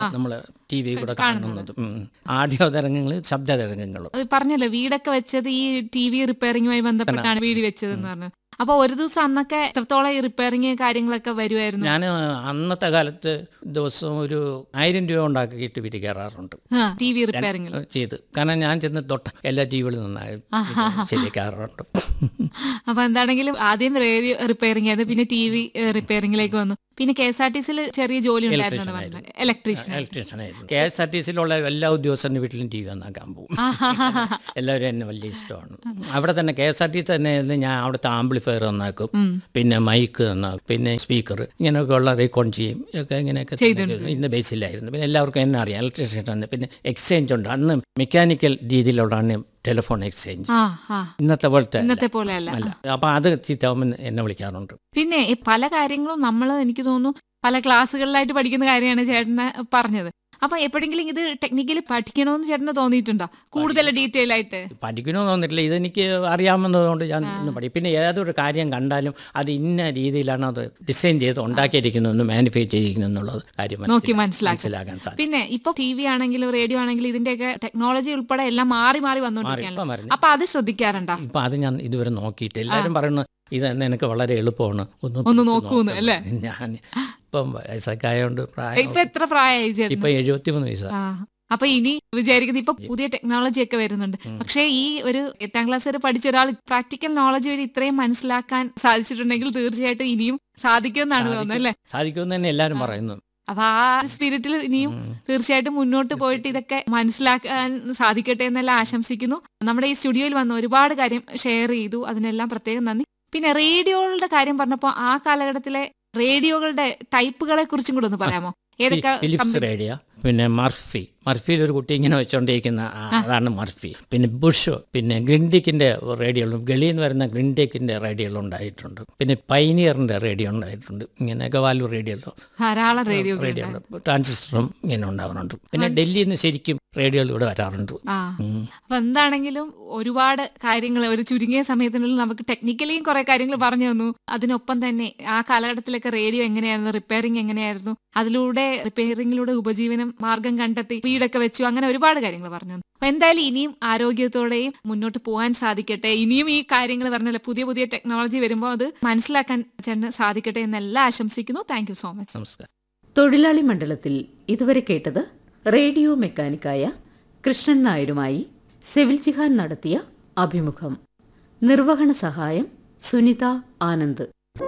നമ്മൾ T V കൂടെ കാണുന്നത് ഉം. ആഡിയോ തരംഗങ്ങൾ ശബ്ദ തരംഗങ്ങളും അത് പറഞ്ഞല്ലോ വീടൊക്കെ വെച്ചത് ഈ ടി വി റിപ്പയറിംഗുമായി ബന്ധപ്പെട്ടാണ് വീട് വെച്ചതെന്ന് പറഞ്ഞു അപ്പൊ ഒരു ദിവസം അന്നൊക്കെ എത്രത്തോളം ഈ റിപ്പയറിംഗ് കാര്യങ്ങളൊക്കെ വരുമായിരുന്നു ഞാൻ അന്നത്തെ കാലത്ത് ദിവസവും ഒരു ആയിരം രൂപ ഉണ്ടാക്കിയിട്ട് വീട്ടിൽ കയറാറുണ്ട് ടി വി റിപ്പയറിംഗിൽ ചെയ്ത് കാരണം ഞാൻ ചെന്ന് തൊട്ട എല്ലാ ടി വികളിൽ നിന്നായി ശരിയാക്കാറുണ്ട് അപ്പൊ എന്താണെങ്കിലും ആദ്യം റേഡിയോ റിപ്പയറിംഗ് ആയിരുന്നു പിന്നെ ടി വി റിപ്പയറിംഗിലേക്ക് വന്നു പിന്നെ കെ എസ് ആർ ടി സിയിൽ ചെറിയ ജോലി ഉണ്ടായിരുന്നു എന്ന് പറഞ്ഞു ഇലക്ട്രീഷ്യൻ ഇലക്ട്രീഷ്യനായിരുന്നു കെ എസ് ആർ ടി സിയിലുള്ള എല്ലാ ഉദ്യോഗസ്ഥരുടെ വീട്ടിലും ടി വി നന്നാക്കാൻ പോകും എല്ലാവരും എന്നെ വലിയ ഇഷ്ടമാണ് അവിടെ തന്നെ K S R T C തന്നെ ആയിരുന്നു ഞാൻ അവിടുത്തെ ആംപ്ലിഫയർ നന്നാക്കും പിന്നെ മൈക്ക് നന്നാക്കും പിന്നെ സ്പീക്കർ ഇങ്ങനെയൊക്കെ ഉള്ള റീകോൺ ചെയ്യും ഒക്കെ ഇങ്ങനെയൊക്കെ തന്നെ ഇന്ന് ബേസിലായിരുന്നു പിന്നെ എല്ലാവർക്കും എന്നെ അറിയാം ഇലക്ട്രീഷ്യൻ തന്നെ പിന്നെ എക്സ്ചേഞ്ച് ഉണ്ട് അന്ന് മെക്കാനിക്കൽ രീതിയിലുള്ളതാണ് ടെലിഫോൺ എക്സ്ചേഞ്ച് ആ ആ ഇന്നത്തെ പോലത്തെ അല്ല. ഇന്നത്തെ പോലെ അല്ല അല്ല അപ്പൊ അത് ചീത്താവുമ്പോൾ എന്നെ വിളിക്കാറുണ്ട് പിന്നെ ഈ പല കാര്യങ്ങളും നമ്മൾ എനിക്ക് തോന്നുന്നു പല ക്ലാസ്സുകളിലായിട്ട് പഠിക്കുന്ന കാര്യമാണ് ചേട്ടന് പറഞ്ഞത് അപ്പൊ എപ്പോഴെങ്കിലും ഇത് ടെക്നിക്കലി പഠിക്കണമെന്ന് ചേട്ടന് തോന്നിയിട്ടുണ്ടോ കൂടുതൽ ഡീറ്റെയിൽ ആയിട്ട് പഠിക്കണമെന്ന് തോന്നിട്ടില്ല ഇതെനിക്ക് അറിയാമെന്നതുകൊണ്ട് ഞാൻ ഇന്ന് പഠിക്കും പിന്നെ ഏതൊരു കാര്യം കണ്ടാലും അത് ഇന്ന രീതിയിലാണ് അത് ഡിസൈൻ ചെയ്ത് ഉണ്ടാക്കിയിരിക്കുന്നു മാനിഫൈ ചെയ്തിരിക്കുന്നു എന്നുള്ളത് കാര്യം നോക്കി മനസ്സിലാ- മനസ്സിലാക്കി മനസ്സിലാക്കാൻ സാധിക്കും പിന്നെ ഇപ്പൊ ടി വി ആണെങ്കിലും റേഡിയോ ആണെങ്കിലും ഇതിന്റെയൊക്കെ ടെക്നോളജി ഉൾപ്പെടെ എല്ലാം മാറി മാറി ഇപ്പം വന്നുകൊണ്ടിരിക്കുകയാണ് പറഞ്ഞു അപ്പൊ അത് ശ്രദ്ധിക്കാറുണ്ടോ ഇപ്പൊ അത് ഞാൻ ഇതുവരെ നോക്കിയിട്ട് എല്ലാവരും പറയുന്നു ഇത് തന്നെ എനിക്ക് വളരെ എളുപ്പമാണ് ഒന്ന് ഒന്ന് പിടിച്ച് നോക്കൂന്ന് നോക്കണം. അല്ലേ? ഞാൻ ഇപ്പം വയസ്സൊക്കെ ആയതുകൊണ്ട് പ്രായം ഇപ്പൊ എത്ര പ്രായമായി ചേട്ടന് ഇപ്പൊ എഴുപത്തിമൂന്ന് വയസ്സാ ആ അപ്പൊ ഇനി വിചാരിക്കുന്നത് ഇപ്പൊ പുതിയ ടെക്നോളജി ഒക്കെ വരുന്നുണ്ട് പക്ഷേ ഈ ഒരു എട്ടാം ക്ലാസ് വരെ പഠിച്ച ഒരാൾ പ്രാക്ടിക്കൽ നോളജ് വഴി ഇത്രയും മനസ്സിലാക്കാൻ സാധിച്ചിട്ടുണ്ടെങ്കിൽ തീർച്ചയായിട്ടും ഇനിയും സാധിക്കുമെന്നാണ് തോന്നുന്നത് അല്ലേ സാധിക്കുമെന്ന് തന്നെ എല്ലാവരും പറയുന്നു അപ്പൊ ആ സ്പിരിറ്റിൽ ഇനിയും തീർച്ചയായിട്ടും മുന്നോട്ട് പോയിട്ട് ഇതൊക്കെ മനസ്സിലാക്കാൻ സാധിക്കട്ടെ എന്നെല്ലാം ആശംസിക്കുന്നു നമ്മുടെ ഈ സ്റ്റുഡിയോയിൽ വന്ന് ഒരുപാട് കാര്യം ഷെയർ ചെയ്തു അതിനെല്ലാം പ്രത്യേകം നന്ദി പിന്നെ റേഡിയോകളുടെ കാര്യം പറഞ്ഞപ്പോൾ ആ കാലഘട്ടത്തിലെ റേഡിയോകളുടെ ടൈപ്പുകളെ കുറിച്ചും കൂടെ ഒന്ന് പറയാമോ ഏതൊക്കെ ഫിലിപ്സ് company- റേഡിയോ പിന്നെ മർഫി മർഫിയിൽ ഒരു കുട്ടി ഇങ്ങനെ വെച്ചോണ്ടിരിക്കുന്ന ആ, അതാണ് മർഫി പിന്നെ ബുഷ് പിന്നെ ഗ്രിൻഡിക്കിന്റെ റേഡിയോകളും ഗളിയിൽ നിന്ന് വരുന്ന ഗ്രിൻഡിക്കിന്റെ റേഡിയോകൾ ഉണ്ടായിട്ടുണ്ട് പിന്നെ പൈനിയറിന്റെ റേഡിയോ ഉണ്ടായിട്ടുണ്ട് ഇങ്ങനെയൊക്കെ വാലു റേഡിയോയിലോ ധാരാളം റേഡിയോ റേഡിയോ ട്രാൻസിസ്റ്ററും ഇങ്ങനെ ഉണ്ടാവാറുണ്ട് പിന്നെ ഡൽഹിയിൽ നിന്ന് ശരിക്കും റേഡിയോയിൽ ഇവിടെ വരാറുണ്ട് ആ ഉം. അപ്പൊ എന്താണെങ്കിലും ഒരുപാട് കാര്യങ്ങൾ ഒരു ചുരുങ്ങിയ സമയത്തിനുള്ളിൽ നമുക്ക് ടെക്നിക്കലിയും കുറെ കാര്യങ്ങൾ പറഞ്ഞു തന്നു അതിനൊപ്പം തന്നെ ആ കാലഘട്ടത്തിലൊക്കെ റേഡിയോ എങ്ങനെയായിരുന്നു റിപ്പയറിംഗ് എങ്ങനെയായിരുന്നു അതിലൂടെ റിപ്പയറിംഗിലൂടെ ഉപജീവനം മാർഗം കണ്ടെത്തി വീടൊക്കെ വെച്ചു അങ്ങനെ ഒരുപാട് കാര്യങ്ങൾ പറഞ്ഞു തന്നു അപ്പൊ എന്തായാലും ഇനിയും ആരോഗ്യത്തോടെയും മുന്നോട്ട് പോകാൻ സാധിക്കട്ടെ ഇനിയും ഈ കാര്യങ്ങൾ പറഞ്ഞല്ലോ പുതിയ പുതിയ ടെക്നോളജി വരുമ്പോൾ അത് മനസ്സിലാക്കാൻ ചേട്ടന് സാധിക്കട്ടെ എന്നെല്ലാം ആശംസിക്കുന്നു താങ്ക് യു സോ മച്ച് നമസ്കാരം തൊഴിലാളി മണ്ഡലത്തിൽ ഇതുവരെ കേട്ടത് റേഡിയോ മെക്കാനിക്കായ കൃഷ്ണൻ നായരുമായി സെവിൽ ജിഹാൻ നടത്തിയ അഭിമുഖം നിർവഹണ സഹായം സുനിത ആനന്ദ്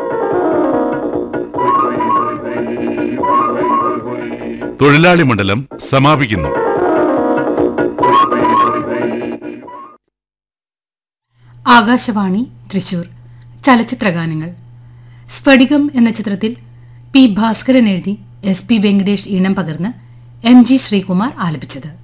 തൊഴിലാളി മണ്ഡലം സമാപിക്കുന്നു ആകാശവാണി തൃശൂർ ചലച്ചിത്രഗാനങ്ങൾ സ്ഫടികം എന്ന ചിത്രത്തിൽ പി ഭാസ്കരൻ എഴുതി എസ് പി വെങ്കടേഷ് ഈണം പകർന്ന് എം ജി ശ്രീകുമാർ ആലപിച്ചത്